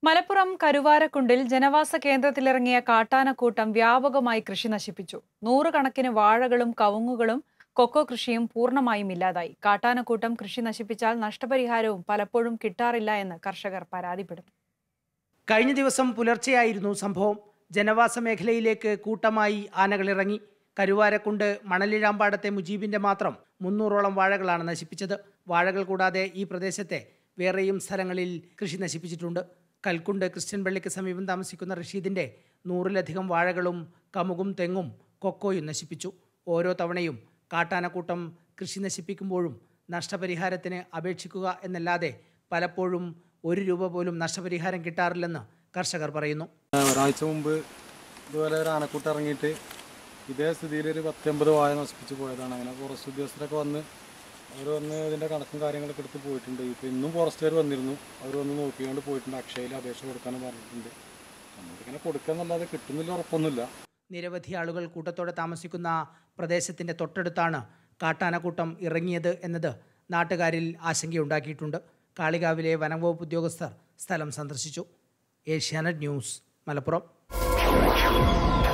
മലപ്പുറം കരുവാരക്കുണ്ടിൽ ജനവാസ കേന്ദ്രത്തിലിറങ്ങിയ കാട്ടാനക്കൂട്ടം വ്യാപകമായി കൃഷി നശിപ്പിച്ചു നൂറുകണക്കിന് വാഴകളും കവുങ്ങുകളും കൊക്കോ കൃഷിയും പൂർണ്ണമായും ഇല്ലാതായി കാട്ടാനക്കൂട്ടം കൃഷി നശിപ്പിച്ചാൽ നഷ്ടപരിഹാരവും പലപ്പോഴും കിട്ടാറില്ല എന്ന് കർഷകർ പരാതിപ്പെടുന്നു കഴിഞ്ഞ ദിവസം പുലർച്ചെയായിരുന്നു സംഭവം ജനവാസ മേഖലയിലേക്ക് കൂട്ടമായി ആനകളിറങ്ങി കരുവാരക്കുണ്ട് മണലിഴാമ്പാടത്തെ മുജീബിന്റെ മാത്രം മുന്നൂറോളം വാഴകളാണ് നശിപ്പിച്ചത് വാഴകൾ കൂടാതെ ഈ പ്രദേശത്തെ വേറെയും സ്ഥലങ്ങളിൽ കൃഷി നശിപ്പിച്ചിട്ടുണ്ട് കൽക്കുണ്ട് ക്രിസ്ത്യൻ പള്ളിക്ക് സമീപം താമസിക്കുന്ന റഷീദിന്റെ നൂറിലധികം വാഴകളും കമുകും തെങ്ങും കൊക്കോയും നശിപ്പിച്ചു ഓരോ തവണയും കാട്ടാനക്കൂട്ടം കൃഷി നശിപ്പിക്കുമ്പോഴും നഷ്ടപരിഹാരത്തിന് അപേക്ഷിക്കുക എന്നല്ലാതെ പലപ്പോഴും ഒരു രൂപ പോലും നഷ്ടപരിഹാരം കിട്ടാറില്ലെന്ന് കർഷകർ പറയുന്നു ഒരാഴ്ച മുമ്പ് ഇതുപോലെ ഒരു ആനക്കൂട്ട് ഇറങ്ങിയിട്ട് ഇതേ സ്ഥിതിയിൽ ഒരു പത്തൊമ്പത് വാഴ നശിപ്പിച്ച് പോയതാണ് അങ്ങനെ ഫോറസ്റ്റ് ഉദ്യോഗസ്ഥരൊക്കെ വന്ന് അവർ വന്ന് ഇതിൻ്റെ കണക്കും കാര്യങ്ങളൊക്കെ എടുത്ത് പോയിട്ടുണ്ട് ഇപ്പോൾ ഇന്നും ഫോറസ്റ്റുകാർ വന്നിരുന്നു അവർ വന്ന് നോക്കിക്കൊണ്ട് പോയിട്ടുണ്ട് അക്ഷയയിൽ അപേക്ഷ കൊടുക്കാനും പറഞ്ഞിട്ടുണ്ട് നമ്മളിങ്ങനെ കൊടുക്കാന്നല്ലാതെ കിട്ടുന്നില്ല ഉറപ്പൊന്നുമില്ല നിരവധി ആളുകൾ കൂട്ടത്തോടെ താമസിക്കുന്ന പ്രദേശത്തിന്റെ തൊട്ടടുത്താണ് കാട്ടാനക്കൂട്ടം ഇറങ്ങിയത് എന്നത് നാട്ടുകാരിൽ ആശങ്കയുണ്ടാക്കിയിട്ടുണ്ട് കാളികാവിലെ വനംവകുപ്പ് ഉദ്യോഗസ്ഥർ സ്ഥലം സന്ദർശിച്ചു ഏഷ്യാനെറ്റ് ന്യൂസ് മലപ്പുറം